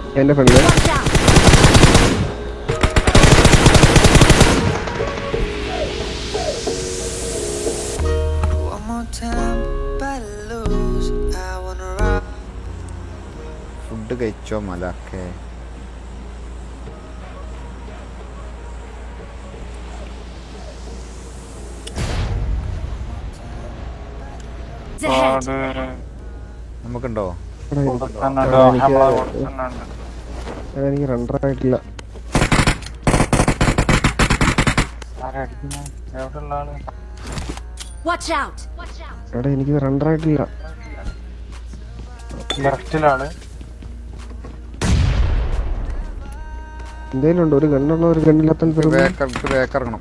എന്റെ ഫ്രണ്ടില് Watch out! One more time, but lose. I wanna rock. Food കഴിച്ചോ മലക്കെ It's ahead. നമുക്കുണ്ടോ എടാ, എനിക്ക് കൊടുക്കുന്നുണ്ടോ എനിക്ക് നമ്മളെ കൊടുക്കുന്നുണ്ട് എടാ, എനിക്ക് രണ്ടറായിട്ടില്ല ആരാ അടിക്കുന്നെ? എവിടെയുള്ള ആള് Watch out! Watch out! എടാ എനിക്ക് രണ്ടറായിട്ടില്ല ലെഫ്റ്റിലാണ് എന്തേലും ഉണ്ടോ ഒരു ഗണ്ണുള്ള ഒരു ഗണ്ണില്ലാത്ത ബേക്കർ ബേക്കർ ഇറങ്ങണം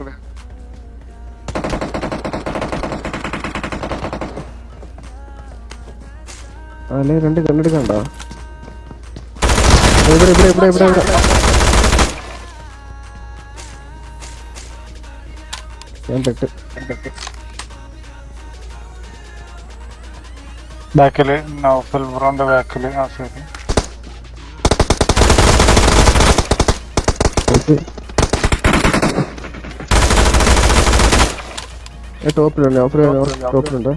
അല്ലെ രണ്ട് ഗണ്ണെടുക്കണ്ടോ ഇവിടെ ഇവിടെ ഇവിടെ ഇവിടെ ഇവിടെ ഞാൻ പെട്ട് ബാക്കില് നൗഫൽ ബ്രോന്റെ ബാക്കില് ആ ശരി പെട്ട്. ഏ, ടോപ്പിലുണ്ട് ഓഫർ ടോപ്പിലുണ്ട്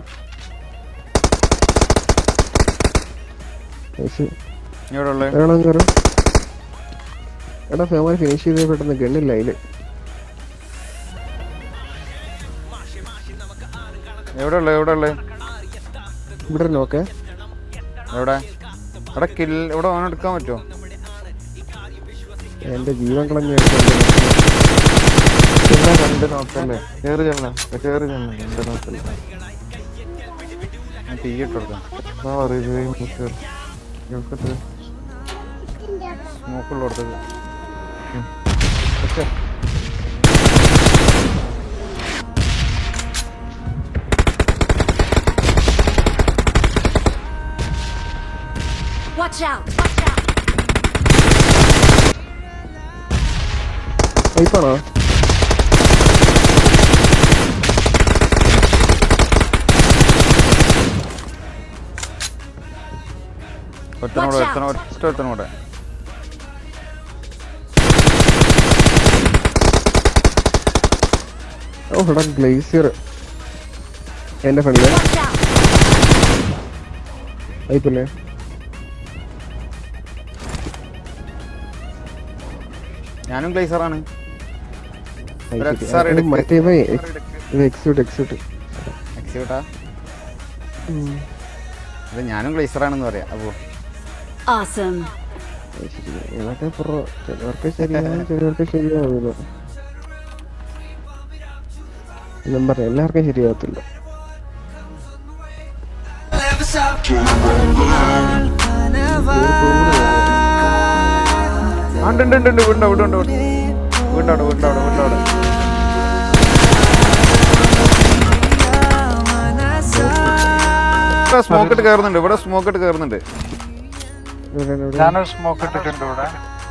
നൈസ്. ഇവിടെ ഉള്ളേ വേണം കയറും എടാ ഫേമാരി ഫിനിഷ് ചെയ്ത് പെട്ടെന്ന് ഗണ്ണില്ല അതില് എവിടെ ഉള്ളേ എവിടെ ഉള്ളേ ഇവിടെ നോക്കേ എവിടെ എവിടെ കിൽ ഇവിടെ ഓൺ എടുക്കാൻ പറ്റുമോ എന്റെ ജീവൻ കളഞ്ഞ രണ്ട് നോക്കല്ലേ കേറി ചെന്ന കേറി ചെന്ന രണ്ട് നോക്കല്ലേ ഞാൻ തീ ഇട്ട് കൊടുക്കാം ആ പറയുന്നത് കേൾക്കട്ടെ സ്മോക്കുള്ള കൊടുത്തത് Watch out! Watch out! പൈപ്പാണോ ഒറ്റനോട് Watch out. ഒറ്റനോ ഒറ്റ ഒറ്റനോടെ ഓ എടാ ഗ്ലേസിയർ എന്റെ ഫ്രണ്ടില് Watch out! പൈപ്പല്ലേ ഞാനും ഗ്ലേസറാണ് അത് ഒരു ശരി. XR അത് എടുക്ക്. മറ്റേ ഇവൻ എക്സ്- ഇത് എക്സ്യൂട്ട് എക്സ്യൂട്ട് എക്സിക്യൂട്ടാ അത് ഞാനും ഗ്ലേസറാണെന്ന് പറയാം അപ്പോൾ Awesome! ഇതൊക്കെ പുറ ചിലവർക്ക് ശരിയാവും ചിലവർക്ക് ശരിയാവില്ല എന്നും പറയാം എല്ലാവർക്കും ശരിയാവത്തില്ല Never stop. I never. ഉണ്ട് ഉണ്ട് ഉണ്ട് ഉണ്ട് വീണ്ട വീണ്ട വീണ്ട വീണ്ടവിടെ വീണ്ടവിടെ വീണ്ടവിടെ ഇവിടെ സ്മോക്ക് ഇട്ട് കയറുന്നുണ്ട് ഇവിടെ സ്മോക്ക് ഇട്ട് കയറുന്നുണ്ട് ഇവിടെ ഇവിടെ ഞാനൊരു സ്മോക്ക് ഇട്ടിട്ടുണ്ട് ഇവിടെ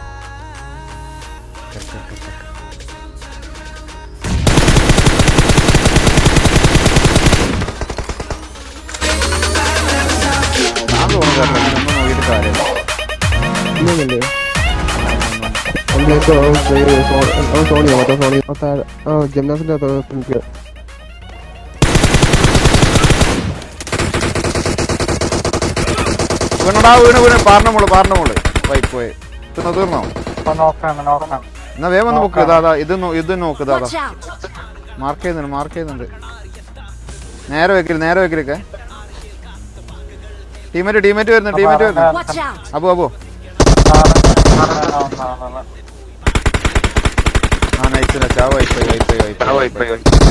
ഞാൻ തോന്നുന്നു കേട്ടോ നമ്മൾ നോക്കിയിട്ട് കാര്യമില്ല ഇല്ലല്ലേ എന്റെ സോണിയോ മറ്റേ സോണി ആ ജംനാസിന്റെ പ്രിന്റ് വീണടാ വീണ് വീണ് പാറിന മോള് പാറിന മോള് പോയി പോയി തീർന്നോ തീർന്നോ അപ്പൊ നോക്കാം നോക്കാം എന്നാ വേഗം വന്ന് നോക്ക് ഇതാ ഇതാ, ഇത് നോ- ഇത് നോക്ക് ഇതാ Watch out! മാർക്ക് ചെയ്യുന്നുണ്ട് മാർക്ക് ചെയ്യുന്നുണ്ട് നേരെ വെക്കല് നേരെ വെക്കലൊക്കെ ടീമേറ്റ് ടീമേറ്റ് വരുന്നു ടീമേറ്റ് വരുന്നു Watch out! അബു അബു ആ നൈസ് നൈസ് ആ വൈഫൈ വൈഫൈ വൈഫൈ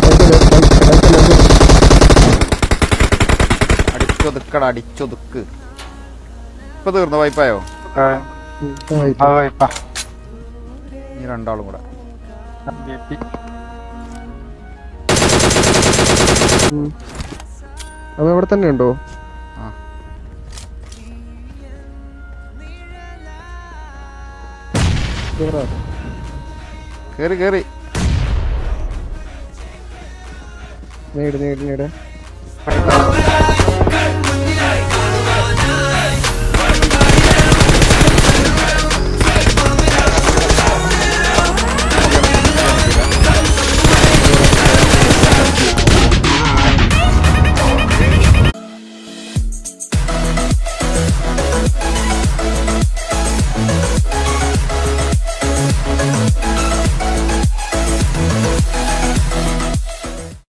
അടിച്ചൊതുക്കട അടിച്ചൊതുക്ക് ഇപ്പൊ തീർന്നോ വൈഫായോ അത് വൈപ്പാ ഇനി രണ്ടാളും കൂടെ അവ അവിടെ തന്നെ ഉണ്ടോ ആ കേറാ. കേറി കേറി നേട് നേട് നേട് ഒരു